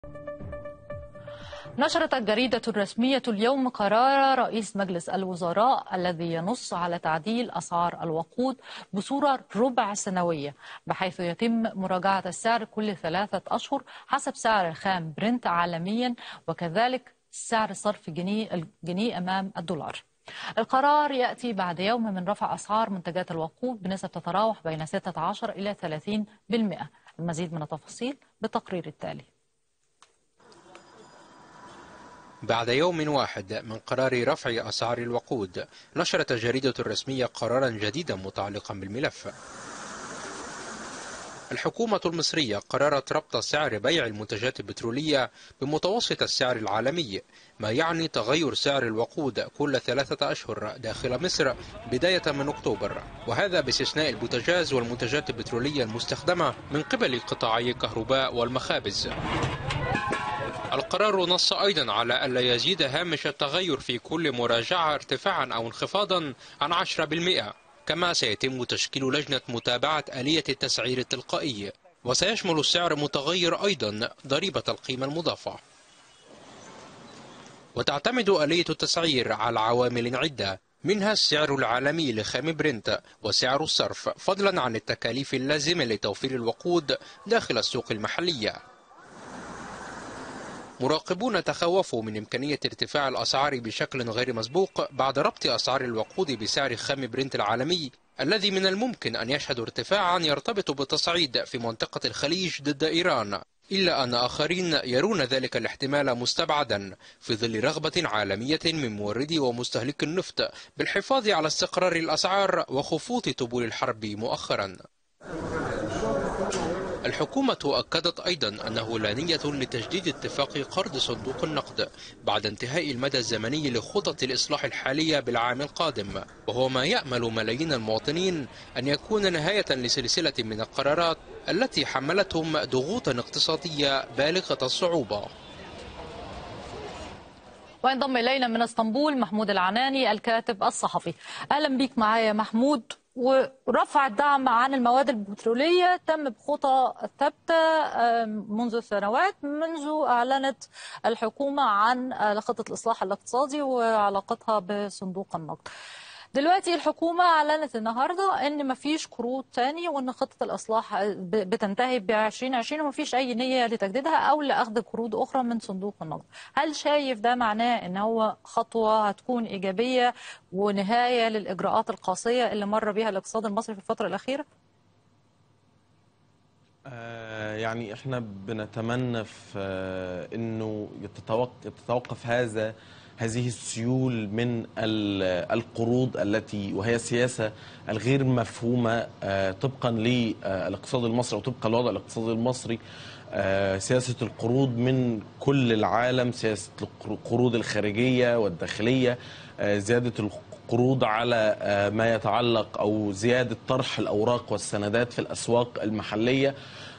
نشرت الجريدة الرسمية اليوم قرار رئيس مجلس الوزراء الذي ينص على تعديل أسعار الوقود بصورة ربع سنوية بحيث يتم مراجعة السعر كل ثلاثة أشهر حسب سعر الخام برنت عالميا وكذلك سعر صرف جنيه الجنيه أمام الدولار القرار يأتي بعد يوم من رفع أسعار منتجات الوقود بنسب تتراوح بين 16 إلى 30% المزيد من التفاصيل بالتقرير التالي بعد يوم واحد من قرار رفع أسعار الوقود نشرت الجريدة الرسمية قرارا جديدا متعلقا بالملف الحكومة المصرية قررت ربط سعر بيع المنتجات البترولية بمتوسط السعر العالمي ما يعني تغير سعر الوقود كل ثلاثة أشهر داخل مصر بداية من أكتوبر وهذا باستثناء البوتاجاز والمنتجات البترولية المستخدمة من قبل قطاعي الكهرباء والمخابز القرار نص أيضا على ألا يزيد هامش التغير في كل مراجعة ارتفاعا أو انخفاضا عن 10% كما سيتم تشكيل لجنة متابعة آلية التسعير التلقائي وسيشمل السعر متغير أيضا ضريبة القيمة المضافة وتعتمد آلية التسعير على عوامل عدة منها السعر العالمي لخام برنت وسعر الصرف فضلا عن التكاليف اللازمة لتوفير الوقود داخل السوق المحلية مراقبون تخوفوا من إمكانية ارتفاع الأسعار بشكل غير مسبوق بعد ربط أسعار الوقود بسعر خام برنت العالمي الذي من الممكن أن يشهد ارتفاعا يرتبط بالتصعيد في منطقة الخليج ضد إيران إلا أن آخرين يرون ذلك الاحتمال مستبعدا في ظل رغبة عالمية من موردي ومستهلك النفط بالحفاظ على استقرار الأسعار وخفوض طبول الحرب مؤخرا الحكومة أكدت أيضا أنه لا نية لتجديد اتفاق قرض صندوق النقد بعد انتهاء المدى الزمني لخطط الإصلاح الحالية بالعام القادم وهو ما يأمل ملايين المواطنين أن يكون نهاية لسلسلة من القرارات التي حملتهم ضغوطا اقتصادية بالغة الصعوبة وينضم إلينا من اسطنبول محمود العناني الكاتب الصحفي أهلا بك معايا محمود ورفع الدعم عن المواد البترولية تم بخطى ثابتة منذ سنوات منذ أعلنت الحكومة عن خطة الإصلاح الاقتصادي وعلاقتها بصندوق النقد دلوقتي الحكومة أعلنت النهاردة إن مفيش قروض تاني وإن خطة الإصلاح بتنتهي ب 2020 ومفيش أي نية لتجديدها أو لأخذ قروض أخرى من صندوق النقد. هل شايف ده معناه إن هو خطوة هتكون إيجابية ونهاية للإجراءات القاسية اللي مر بها الاقتصاد المصري في الفترة الأخيرة؟ آه يعني احنا بنتمنى في آه انه يتوقف, يتوقف هذا هذه السيول من القروض التي وهي السياسة الغير مفهومة طبقا للاقتصاد المصري أو طبقا للوضع الاقتصادي المصري سياسة القروض من كل العالم سياسة القروض الخارجية والداخلية زيادة القروض على ما يتعلق أو زيادة طرح الأوراق والسندات في الأسواق المحلية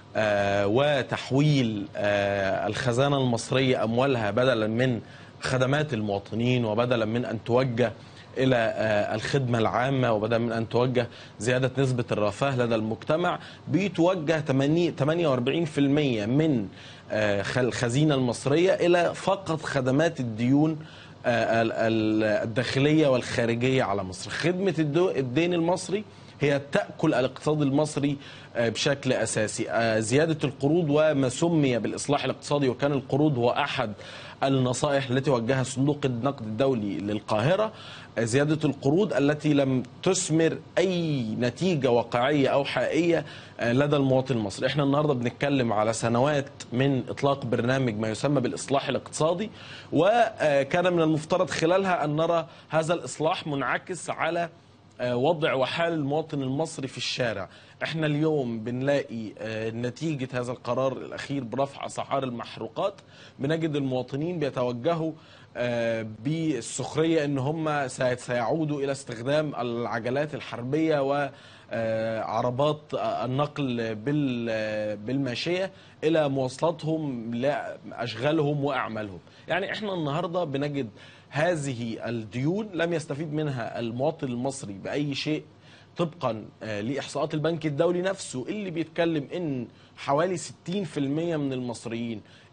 وتحويل الخزانة المصرية أموالها بدلا من خدمات المواطنين وبدلا من ان توجه الى الخدمه العامه وبدلا من ان توجه زياده نسبه الرفاه لدى المجتمع بيتوجه 48% من الخزينه المصريه الى فقط خدمات الديون الداخليه والخارجيه على مصر خدمه الدين المصري هي تأكل الاقتصاد المصري بشكل أساسي زيادة القروض وما سمي بالإصلاح الاقتصادي وكان القروض هو أحد النصائح التي وجهها صندوق النقد الدولي للقاهرة زيادة القروض التي لم تثمر أي نتيجة واقعية أو حقيقية لدى المواطن المصري احنا النهاردة بنتكلم على سنوات من إطلاق برنامج ما يسمى بالإصلاح الاقتصادي وكان من المفترض خلالها أن نرى هذا الإصلاح منعكس على وضع وحال المواطن المصري في الشارع احنا اليوم بنلاقي نتيجة هذا القرار الأخير برفع أسعار المحروقات بنجد المواطنين بيتوجهوا بالسخرية ان هم سيعودوا إلى استخدام العجلات الحربية وعربات النقل بالماشية إلى مواصلاتهم لأشغالهم وأعمالهم يعني احنا النهاردة بنجد هذه الديون لم يستفيد منها المواطن المصري بأي شيء طبقا لإحصاءات البنك الدولي نفسه اللي بيتكلم إن حوالي 60% من المصريين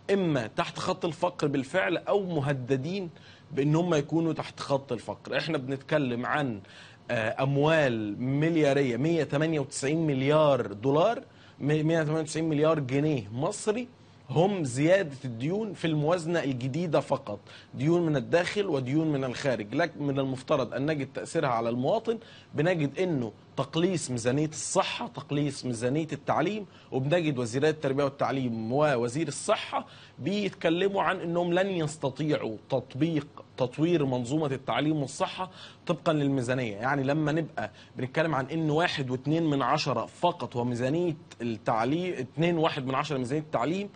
اما تحت خط الفقر بالفعل او مهددين بان هم يكونوا تحت خط الفقر احنا بنتكلم عن آه، اموال ملياريه 198 مليار دولار 198 مليار جنيه مصري هم زيادة الديون في الموازنة الجديدة فقط ديون من الداخل وديون من الخارج لكن من المفترض أن نجد تأثيرها على المواطن بنجد أنه تقليص ميزانية الصحة تقليص ميزانية التعليم وبنجد وزيرات التربية والتعليم ووزير الصحة بيتكلموا عن أنهم لن يستطيعوا تطبيق تطوير منظومة التعليم والصحة طبقا للميزانية يعني لما نبقى بنتكلم عن ان واحد واثنين من عشرة فقط هو ميزانية التعليم اتنين واحد من عشرة ميزانية التعليم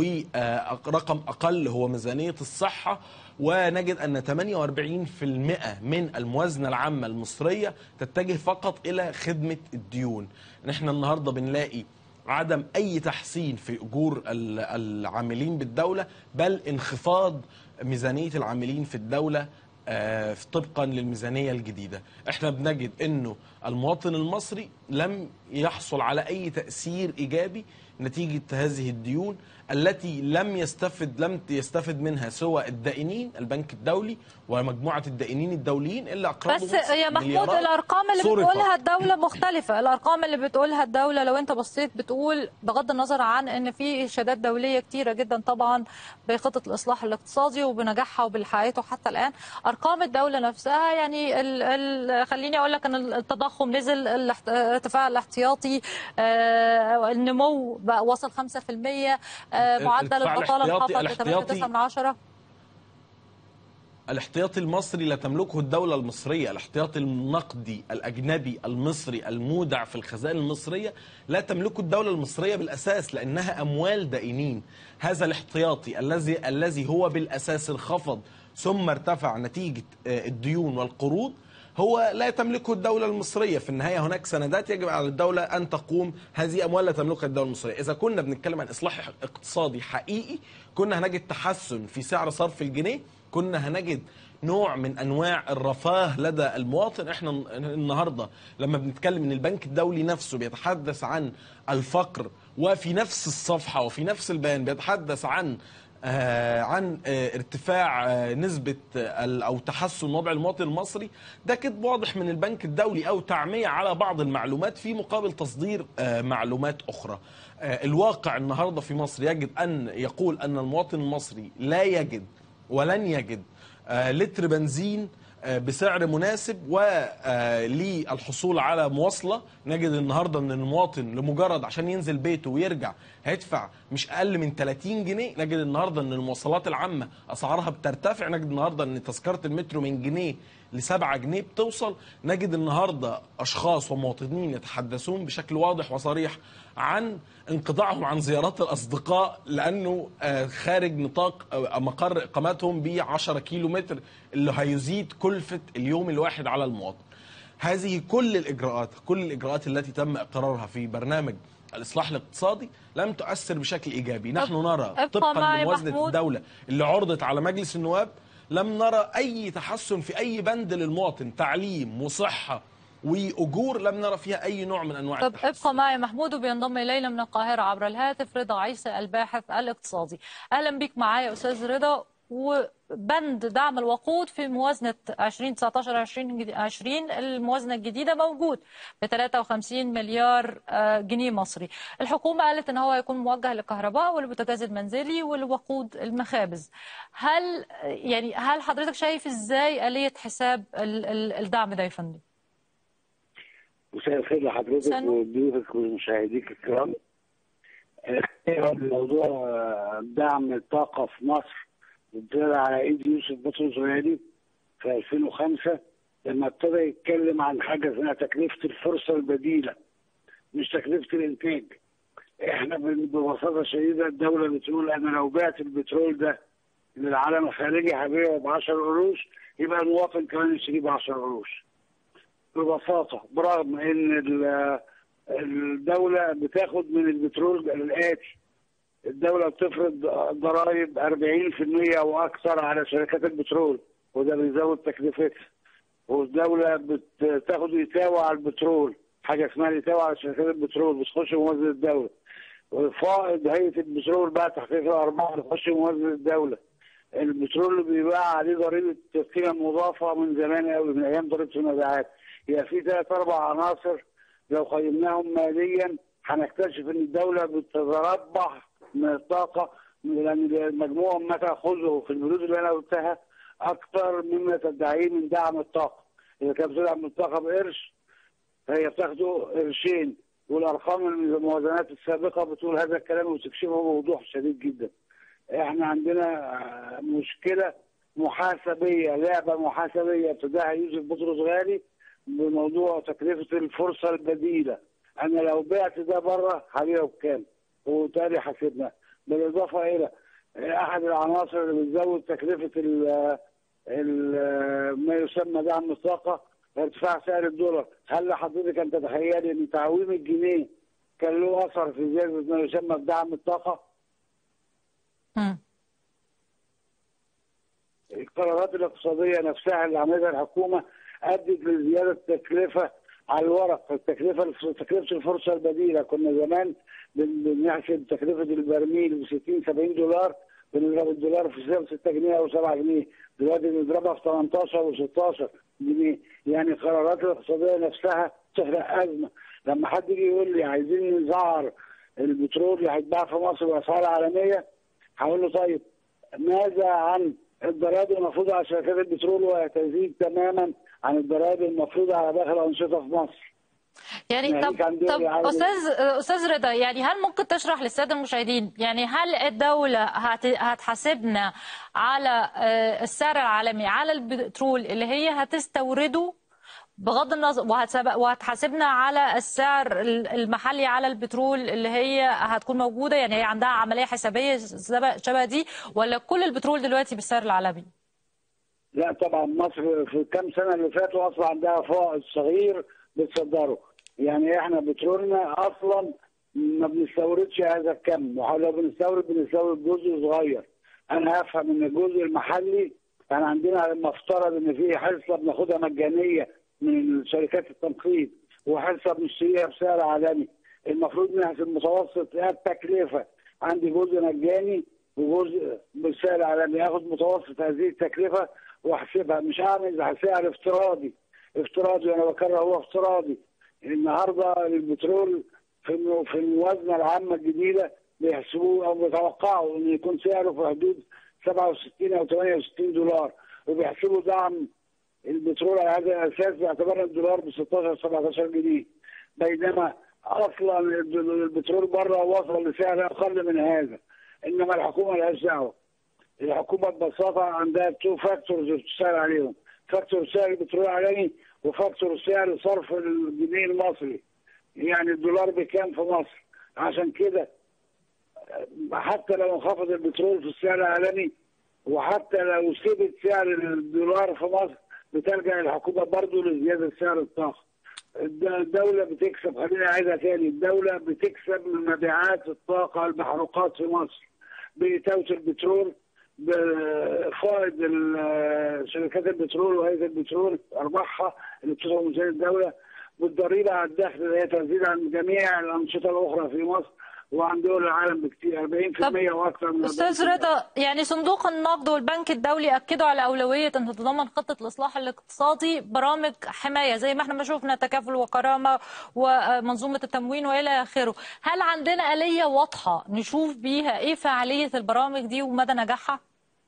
ورقم اقل هو ميزانية الصحة ونجد ان 48% من الموازنة العامة المصرية تتجه فقط الى خدمة الديون نحن النهاردة بنلاقي عدم اي تحسين في اجور ال- العاملين بالدوله بل انخفاض ميزانيه العاملين في الدوله آه، طبقا للميزانيه الجديده احنا بنجد انه المواطن المصري لم يحصل على اي تاثير ايجابي نتيجه هذه الديون التي لم يستفد لم يستفد منها سوى الدائنين البنك الدولي ومجموعه الدائنين الدوليين الا اقرضوا بس مصر يا محمود مليارات الارقام اللي صرفت. بتقولها الدوله مختلفه الارقام اللي بتقولها الدوله لو انت بصيت بتقول بغض النظر عن ان في اشادات دوليه كتيره جدا طبعا بخطه الاصلاح الاقتصادي وبنجاحها وبالحياته حتى الان ارقام الدوله نفسها يعني ال ال خليني اقول لك ان التضخم نزل الاحت- ارتفاع الاحتياطي آه، النمو بقى وصل 5% آه، معدل ارتفاع البطاله الاحتياطي- انخفض ل 8.9 من عشرة الاحتياطي المصري لا تملكه الدولة المصرية الاحتياطي النقدي الأجنبي المصري المودع في الخزائن المصرية لا تملكه الدولة المصرية بالأساس لأنها أموال دائنين هذا الاحتياطي الذي الذي هو بالأساس انخفض ثم ارتفع نتيجة آه، الديون والقروض هو لا تملكه الدولة المصرية في النهاية هناك سندات يجب على الدولة أن تقوم هذه أموال لا تملكها الدولة المصرية إذا كنا بنتكلم عن إصلاح اقتصادي حقيقي كنا هنجد تحسن في سعر صرف الجنيه كنا هنجد نوع من انواع الرفاه لدى المواطن احنا النهارده لما بنتكلم ان البنك الدولي نفسه بيتحدث عن الفقر وفي نفس الصفحه وفي نفس البيان بيتحدث عن آه عن آه ارتفاع آه نسبة آه ال- أو تحسن وضع المواطن المصري ده كذب واضح من البنك الدولي أو تعمية على بعض المعلومات في مقابل تصدير آه معلومات أخرى آه الواقع النهاردة في مصر يجب أن يقول أن المواطن المصري لا يجد ولن يجد آه، لتر بنزين آه، بسعر مناسب وللحصول على مواصلة نجد النهاردة أن المواطن لمجرد عشان ينزل بيته ويرجع هيدفع مش أقل من 30 جنيه نجد النهاردة أن المواصلات العامة أسعارها بترتفع نجد النهاردة أن تذكرة المترو من جنيه لسبعة جنيه بتوصل نجد النهاردة أشخاص ومواطنين يتحدثون بشكل واضح وصريح عن انقطاعهم عن زيارات الأصدقاء لأنه آه، خارج نطاق آه، مقر إقامتهم ب 10 كيلو متر اللي هيزيد كلفة اليوم الواحد على المواطن هذه كل الإجراءات كل الإجراءات التي تم إقرارها في برنامج الإصلاح الاقتصادي لم تؤثر بشكل إيجابي نحن نرى ابقى طبقا معي لموازنة محمود. الدولة اللي عرضت على مجلس النواب لم نرى أي تحسن في أي بند للمواطن تعليم وصحة وأجور لم نرى فيها أي نوع من أنواع طب التحسن ابقى معي محمود وبينضم الينا من القاهره عبر الهاتف رضا عيسى الباحث الاقتصادي اهلا بك معايا استاذ رضا وبند دعم الوقود في موازنه 2019 2020 الموازنه الجديده موجود ب 53 مليار آه، جنيه مصري الحكومه قالت ان هو هيكون موجه للكهرباء والبوتاجاز المنزلي والوقود المخابز هل يعني هل حضرتك شايف ازاي اليه حساب ال- ال- الدعم ده يا فندم مساء الخير لحضرتك سنو. وضيوفك ومشاهديك الكرام آه، موضوع آه، دعم الطاقة في مصر ابتدى على ايد يوسف بطرس زويلي في 2005 لما ابتدى يتكلم عن حاجة اسمها تكلفة الفرصة البديلة مش تكلفة الإنتاج احنا بال- ببساطة شديدة الدولة بتقول أنا لو بعت البترول ده للعالم الخارجي هبيعه ب 10 قروش يبقى المواطن كمان يشتريه ب 10 قروش ببساطة برغم ان ال- الدولة بتاخد من البترول الآتي الدولة بتفرض ضرائب 40% أو أكثر على شركات البترول وده بيزود تكلفتها والدولة بتاخد إتاوة على البترول حاجة اسمها الإتاوة على شركات البترول بتخش موازنة الدولة وفائض هيئه البترول بقى تحقيق الارباح اللي تخش موازنه الدوله البترول اللي بيباع عليه ضريبه القيمه المضافه من زمان قوي من ايام ضريبه المبيعات هي في ثلاث اربع عناصر لو قيمناهم ماليا هنكتشف ان الدوله بتتربح من الطاقه لان المجموع ما تاخذه في البنود اللي انا قلتها اكثر مما تدعيه من دعم الطاقه اذا كانت بتدعم الطاقه بقرش فهي بتاخده قرشين والارقام الموازنات السابقه بتقول هذا الكلام وتكشفه بوضوح شديد جدا احنا عندنا مشكله محاسبيه لعبه محاسبيه ابتداها يوسف بطرس غالي بموضوع تكلفه الفرصه البديله انا لو بعت ده بره هبيعه بكام وبالتالي حاسبنا بالاضافه الى احد العناصر اللي بتزود تكلفه ال ال ما يسمى دعم الطاقه ارتفاع سعر الدولار هل حضرتك انت تتخيلي ان تعويم الجنيه كان له اثر في زياده ما يسمى بدعم الطاقه مم. القرارات الاقتصاديه نفسها اللي عملتها الحكومه ادت لزياده التكلفه على الورق التكلفه تكلفه الفرصه البديله كنا زمان بن- بنحسب تكلفه البرميل ب 60 70 دولار بنضرب الدولار في 6 جنيه او 7 جنيه دلوقتي بنضربها في 18 و16 جنيه يعني القرارات الاقتصاديه نفسها تخلق ازمه لما حد يجي يقول لي عايزين نزعر البترول اللي هيتباع في مصر باسعار عالميه هقول له طيب ماذا عن الضرائب المفروضه على شركات البترول وهي تزيد تماما عن الضرائب المفروضه على باقي الانشطه في مصر يعني يعني طب كان دول طب عادي. استاذ استاذ رضا يعني هل ممكن تشرح للساده المشاهدين يعني هل الدوله هت- هتحاسبنا على آه، السعر العالمي على البترول اللي هي هتستورده بغض النظر وهتسب- وهتحاسبنا على السعر ال- المحلي على البترول اللي هي هتكون موجوده يعني هي عندها عمليه حسابيه شبه شبه دي ولا كل البترول دلوقتي بالسعر العالمي؟ لا طبعا مصر في كام سنه اللي فاتوا اصلا عندها فائض صغير بتصدره يعني احنا بترولنا اصلا ما بنستوردش هذا الكم ولو بنستورد بنستورد جزء صغير انا هفهم ان الجزء المحلي كان عندنا المفترض ان في حصه بناخدها مجانيه من شركات التنقيب وحصه بنشتريها بسعر عالمي المفروض نحسب متوسط التكلفه عندي جزء مجاني وجزء بالسعر العالمي اخد متوسط هذه التكلفه واحسبها مش هعمل سعر افتراضي افتراضي وانا بكرر هو افتراضي النهارده البترول في الم- في الموازنه العامه الجديده بيحسبوه او بيتوقعوا ان يكون سعره في حدود 67 او 68 دولار وبيحسبوا دعم البترول على هذا الاساس باعتبار الدولار ب 16 17 جنيه بينما اصلا البترول بره وصل لسعر اقل من هذا انما الحكومه لهاش دعوه الحكومه ببساطه عندها تو فاكتورز بتشتغل عليهم فاكتور سعر البترول العالمي وفاكتور سعر صرف الجنيه المصري يعني الدولار بكام في مصر عشان كده حتى لو انخفض البترول في السعر العالمي وحتى لو ثبت سعر الدولار في مصر بتلجا الحكومه برضه لزياده سعر الطاقه الد- الدوله بتكسب خليني اعيدها تاني الدوله بتكسب من مبيعات الطاقه المحروقات في مصر بتوت البترول بفائض ال- شركات البترول وهيئه البترول ارباحها اللي بتدخل من ميزانيه الدوله بالضريبه على الدخل اللي هي تزيد عن جميع الانشطه الاخرى في مصر وعن دول العالم بكتير 40% واكثر من استاذ 40%. رضا يعني صندوق النقد والبنك الدولي اكدوا على اولويه ان تتضمن خطه الاصلاح الاقتصادي برامج حمايه زي ما احنا ما شفنا تكافل وكرامه ومنظومه التموين والى اخره هل عندنا اليه واضحه نشوف بيها ايه فعاليه البرامج دي ومدى نجاحها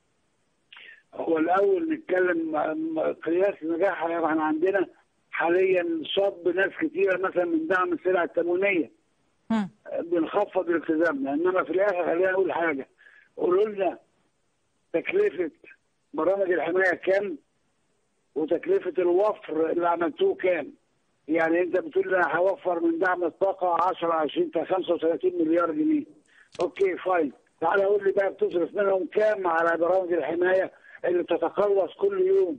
هو الاول نتكلم عن قياس نجاحها يعني احنا عندنا حاليا صب ناس كتيره مثلا من دعم السلع التموينيه مم. بنخفض التزامنا انما في الاخر خلينا اقول حاجه قولوا لنا تكلفه برامج الحمايه كام وتكلفه الوفر اللي عملتوه كام يعني انت بتقول لي انا هوفر من دعم الطاقه 10 20 35 مليار جنيه اوكي فاين تعالى قول لي بقى بتصرف منهم كام على برامج الحمايه اللي بتتقلص كل يوم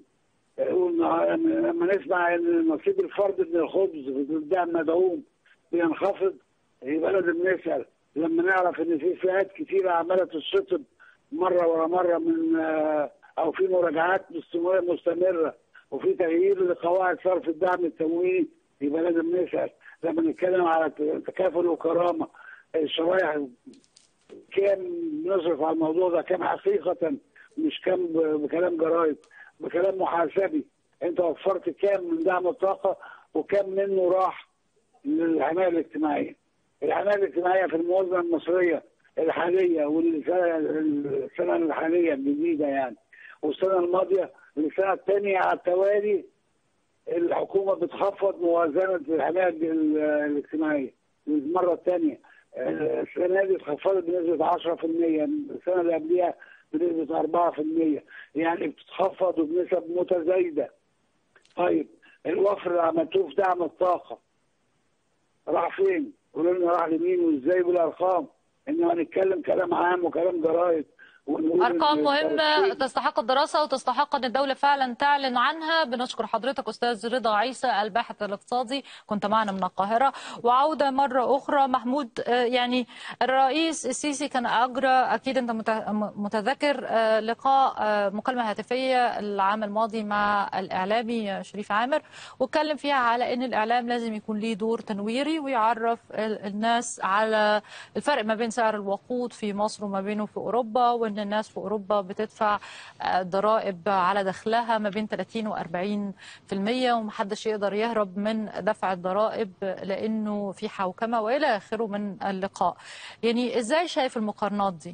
لما نسمع ان نصيب الفرد من الخبز في الدعم مدعوم بينخفض يبقى لازم نسال لما نعرف ان في فئات كتيره عماله تشطب مره ورا مره من آه، او في مراجعات مستمره مستمره وفي تغيير لقواعد صرف الدعم التمويني يبقى لازم نسال لما نتكلم على تكافل وكرامه الشرايح كام نصرف على الموضوع ده كام حقيقة مش كام ب- بكلام جرايد بكلام محاسبي انت وفرت كام من دعم الطاقة وكام منه راح للحماية الاجتماعية الحماية الاجتماعية في الموازنة المصرية الحالية والسنة السنة الحالية الجديدة يعني والسنة الماضية السنة الثانية على التوالي الحكومة بتخفض موازنة الحماية ال- الاجتماعية للمرة الثانية السنة دي اتخفضت بنسبة 10% السنة اللي قبليها بنسبة 4% يعني بتتخفض بنسب متزايدة طيب الوفر اللي عملتوه في دعم الطاقة راح فين؟ قولوا لنا راح لمين وازاي بالارقام؟ انما نتكلم كلام عام وكلام جرايد ونقول أرقام إن مهمة الترشيد- تستحق الدراسة وتستحق أن الدولة فعلا تعلن عنها بنشكر حضرتك أستاذ رضا عيسى الباحث الاقتصادي كنت معنا من القاهرة وعودة مرة أخرى محمود آه، يعني الرئيس السيسي كان أجرى أكيد أنت مت- متذكر آه، لقاء آه، مكالمة هاتفية العام الماضي مع الإعلامي شريف عامر واتكلم فيها على أن الإعلام لازم يكون ليه دور تنويري ويعرف ال- الناس على الفرق ما بين سعر الوقود في مصر وما بينه في أوروبا وأن الناس في أوروبا بتدفع آه، ضرائب على دخلها ما بين 30 و 40 في المية ومحدش يقدر يهرب من دفع الضرائب لأنه في حوكمة وإلى آخره من اللقاء يعني إزاي شايف المقارنات دي؟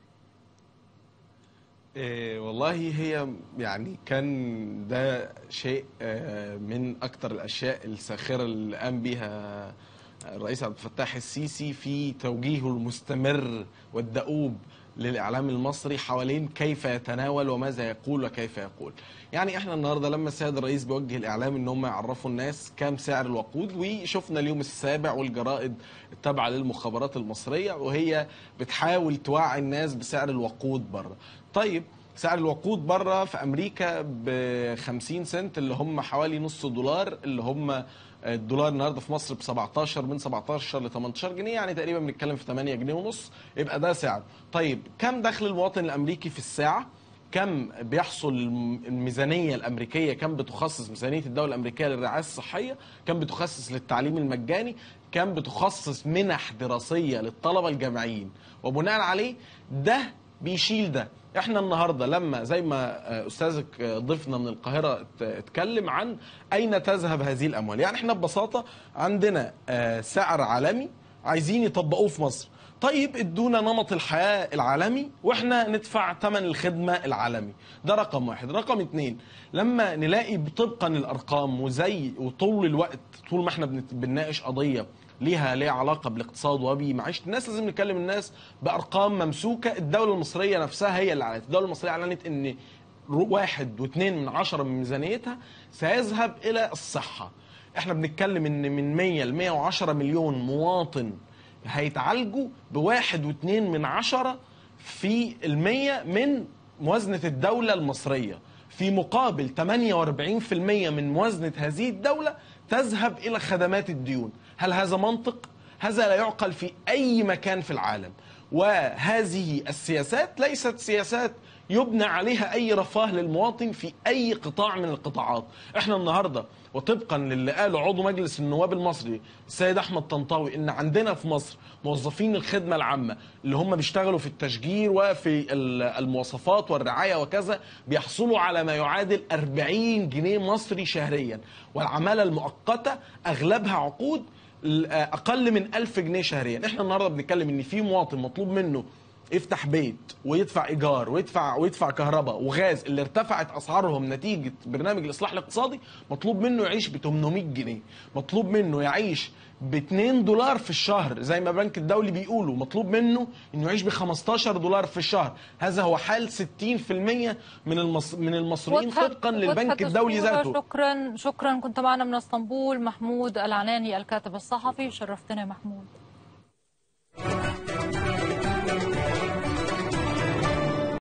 إيه والله هي يعني كان ده شيء آه، من اكتر الاشياء الساخره اللي قام بها الرئيس عبد الفتاح السيسي في توجيهه المستمر والدؤوب للاعلام المصري حوالين كيف يتناول وماذا يقول وكيف يقول. يعني احنا النهارده لما السيد الرئيس بيوجه الاعلام ان هم يعرفوا الناس كام سعر الوقود وشفنا اليوم السابع والجرائد التابعه للمخابرات المصريه وهي بتحاول توعي الناس بسعر الوقود بره. طيب سعر الوقود بره في امريكا ب 50 سنت اللي هم حوالي نص دولار اللي هم الدولار النهارده في مصر ب 17 من 17 ل 18 جنيه يعني تقريبا بنتكلم في 8 جنيه ونص يبقى ده سعر طيب كم دخل المواطن الامريكي في الساعه كم بيحصل الميزانيه الامريكيه كم بتخصص ميزانيه الدوله الامريكيه للرعايه الصحيه كم بتخصص للتعليم المجاني كم بتخصص منح دراسيه للطلبه الجامعيين وبناء عليه ده بيشيل ده احنا النهارده لما زي ما آه، استاذك آه، ضيفنا من القاهره ات- اتكلم عن اين تذهب هذه الاموال يعني احنا ببساطه عندنا آه، سعر عالمي عايزين يطبقوه في مصر طيب ادونا نمط الحياه العالمي واحنا ندفع ثمن الخدمه العالمي ده رقم واحد رقم اتنين لما نلاقي طبقا الارقام وزي وطول الوقت طول ما احنا بنت- بنناقش قضيه ليها ليها علاقه بالاقتصاد وبمعيشه الناس لازم نكلم الناس بارقام ممسوكه الدوله المصريه نفسها هي اللي اعلنت الدوله المصريه اعلنت ان رو- واحد واثنين من عشرة من ميزانيتها سيذهب الى الصحه احنا بنتكلم ان من 100 ل 110 مليون مواطن هيتعالجوا بواحد واثنين من عشرة في المية من موازنة الدولة المصرية في مقابل 48% من موازنة هذه الدولة تذهب إلى خدمات الديون هل هذا منطق؟ هذا لا يعقل في أي مكان في العالم وهذه السياسات ليست سياسات يبنى عليها أي رفاه للمواطن في أي قطاع من القطاعات احنا النهاردة وطبقا للي قاله عضو مجلس النواب المصري السيد أحمد طنطاوي إن عندنا في مصر موظفين الخدمة العامة اللي هم بيشتغلوا في التشجير وفي ال- المواصفات والرعاية وكذا بيحصلوا على ما يعادل 40 جنيه مصري شهريا والعمالة المؤقتة أغلبها عقود اقل من 1000 جنيه شهريا احنا النهارده بنتكلم ان في مواطن مطلوب منه يفتح بيت ويدفع ايجار ويدفع ويدفع كهرباء وغاز اللي ارتفعت اسعارهم نتيجه برنامج الاصلاح الاقتصادي مطلوب منه يعيش ب 800 جنيه مطلوب منه يعيش ب 2 دولار في الشهر زي ما البنك الدولي بيقولوا مطلوب منه انه يعيش ب 15 دولار في الشهر هذا هو حال 60% من المص... من المصريين وضحت- طبقا للبنك وضحت الدولي الصورة. ذاته شكرا شكرا كنت معنا من اسطنبول محمود العناني الكاتب الصحفي شرفتنا يا محمود